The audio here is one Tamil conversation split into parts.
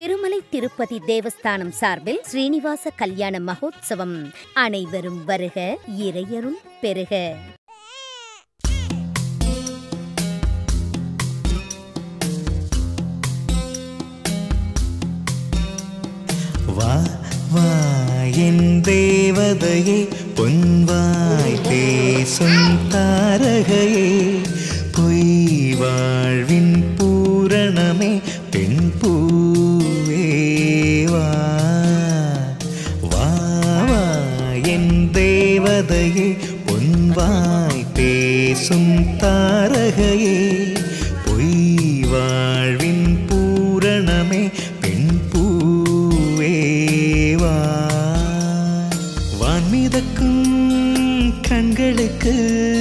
திருமலை திருப்பதி தேவஸ்தானம் சார்பில் ஸ்ரீனிவாச கல்யாண மகோத்சவம் அனைவரும் வருக இறையருள் பெருக வா வா என் தேவதையே பொன்வாய் பேசும் தாரகையே பொய் வாழ்வின் பூரணமே பெண் பூவே வா வா வா என் தேவதையே பொன்வாய் பேசும் தாரகையே பொய் வாழ்வின் பூரணமே பெண் பூவேவா வான்மிதக்கும் கண்களுக்கு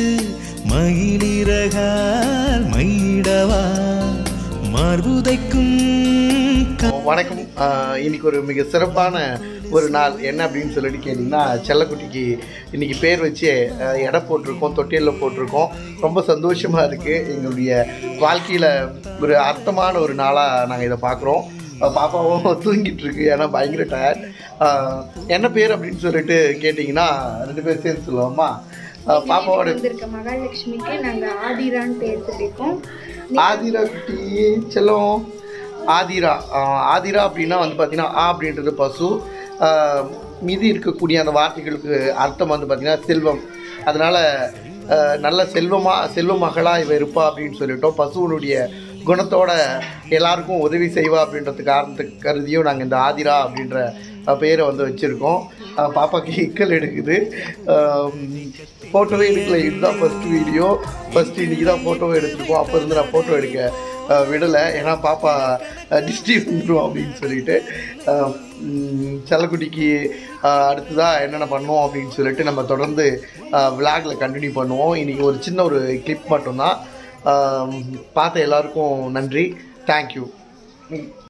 மயிலிறகால் மயிடவா மார்புதைக்கும் க- வணக்கம் ஆஹ் இன்னைக்கு ஒரு மிக சிறப்பான ஒரு நாள் என்ன அப்படின்னு சொல்லிட்டு கேட்டிங்கன்னா செல்லக்குட்டிக்கு இன்னைக்கு பேர் வச்சு ஆஹ் எடை போட்டிருக்கோம் தொட்டிலில் போட்டிருக்கோம் ரொம்ப சந்தோஷமாக இருக்குது எங்களுடைய வாழ்க்கையில் ஒரு அர்த்தமான ஒரு நாளாக நாங்கள் இதை பார்க்குறோம் பாப்பாவும் தூங்கிட்டு இருக்கு ஏன்னா பயங்கர டயர்ட் என்ன பேர் அப்படின்னு சொல்லிட்டு கேட்டிங்கன்னா ரெண்டு பேர் சேர்ந்து சொல்லுவோம்மா ஆஹ் பாப்பாவோட வந்திருக்க மகாலட்சுமிக்கு நாங்க ஆதிரான்னு பேர் சொல்லியிருக்கோம் ஆதிரா குட்டி செல்லம் ஆதிரா ஆஹ் ஆதிரா அப்படின்னா வந்து பார்த்தீங்கன்னா ஆ அப்படின்றது பசு ஆஹ் மீதி இருக்கக்கூடிய அந்த வார்த்தைகளுக்கு அர்த்தம் வந்து பார்த்தீங்கன்னா செல்வம் அதனால் நல்ல செல்வமாக செல்வ மகளாக இவ இருப்பா அப்படின்னு சொல்லிட்டோம் பசுவனுடைய குணத்தோட எல்லாருக்கும் உதவி செய்வா அப்படின்றது காரணத்துக்கு கருதியும் நாங்கள் இந்த ஆதிரா அப்படின்ற அஹ், பெயரை வந்து வச்சுருக்கோம் பாப்பாக்கு இக்கல் எடுக்குது ஃபோட்டோவே எடுக்கல இதுதான் ஃபஸ்ட் வீடியோ ஃபஸ்ட் இன்றைக்கி தான் ஃபோட்டோவே எடுத்திருக்கோம் அப்போ இருந்து நான் ஃபோட்டோ எடுக்க அஹ், விடலை ஏன்னா பாப்பா டிஸ்டி வந்துடும் அப்படின்னு சொல்லிட்டு அஹ், ம், செல்லக்குட்டிக்கு அஹ், அடுத்ததாக என்னென்ன பண்ணுவோம் அப்படின்னு சொல்லிட்டு நம்ம தொடர்ந்து விளாகில் கண்டினியூ பண்ணுவோம் இன்றைக்கி ஒரு சின்ன ஒரு கிளிப் மட்டும்தான் அஹ், பார்த்த எல்லாருக்கும் நன்றி தேங்க்யூ